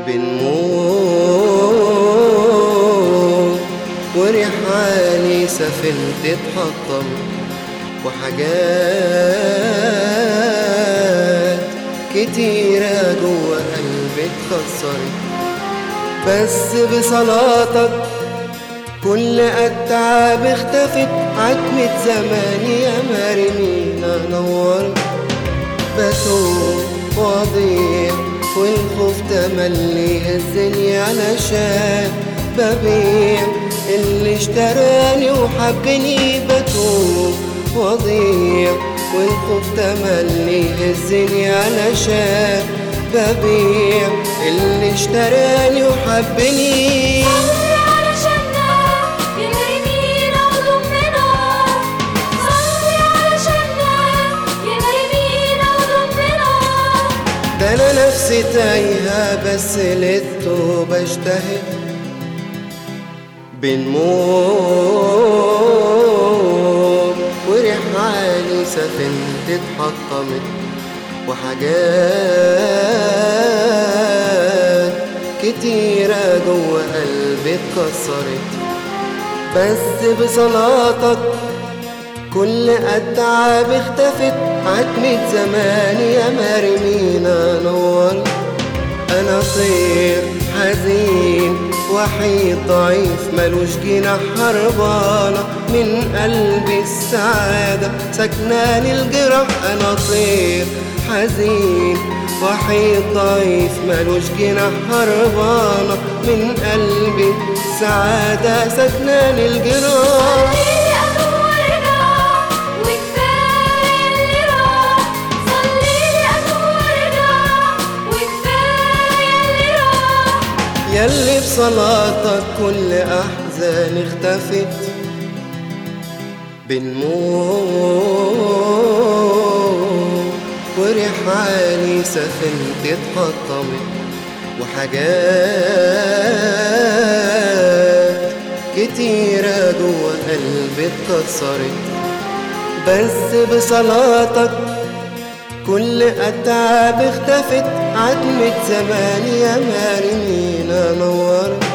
بنموت ورحالي سفينتي اتحطم وحاجات كتيرة جوا قلبي اتكسرت بس بصلاتك كل التعب اختفت عتمة زماني يا مرمينا نورت بتوب وضيع والخوف تملي هزني علشان ببيع اللي اشتراني وحبني بتوب وضيع والخوف تملي هزني علشان ببيع اللي اشتراني وحبني صلي علشاننا يا مريمينا وضمنا صلي علشاننا يا مريمينا وضمنا ده انا نفسي تايهة بس للتوبة اجتهد بنموت ورحالي سفينتي اتحطمت وحاجات كتيرة جوا قلبي اتكسرت بس بصلاتك كل التعب اختفت عتمة زماني يا مرمينا نورت انا طير حزين وحيد ضعيف ملوش جناح هربانة من قلبي السعادة سكناني الجرح انا طير حزين وحيد ضعيف ملوش جناح هربانة من قلبي السعادة سكناني الجراح صليلي أتوب وارجع وكفاية اللي راح صليلي أتوب وارجع وكفاية اللي راح يلي بصلاتك كل أحزان اختفت بنموت ورحالي سفينتي اتحطمت وحاجات كتيرة جوا قلبي اتكسرت بس بصلاتك كل التعب اختفت عتمة زماني يا مرمينا نورت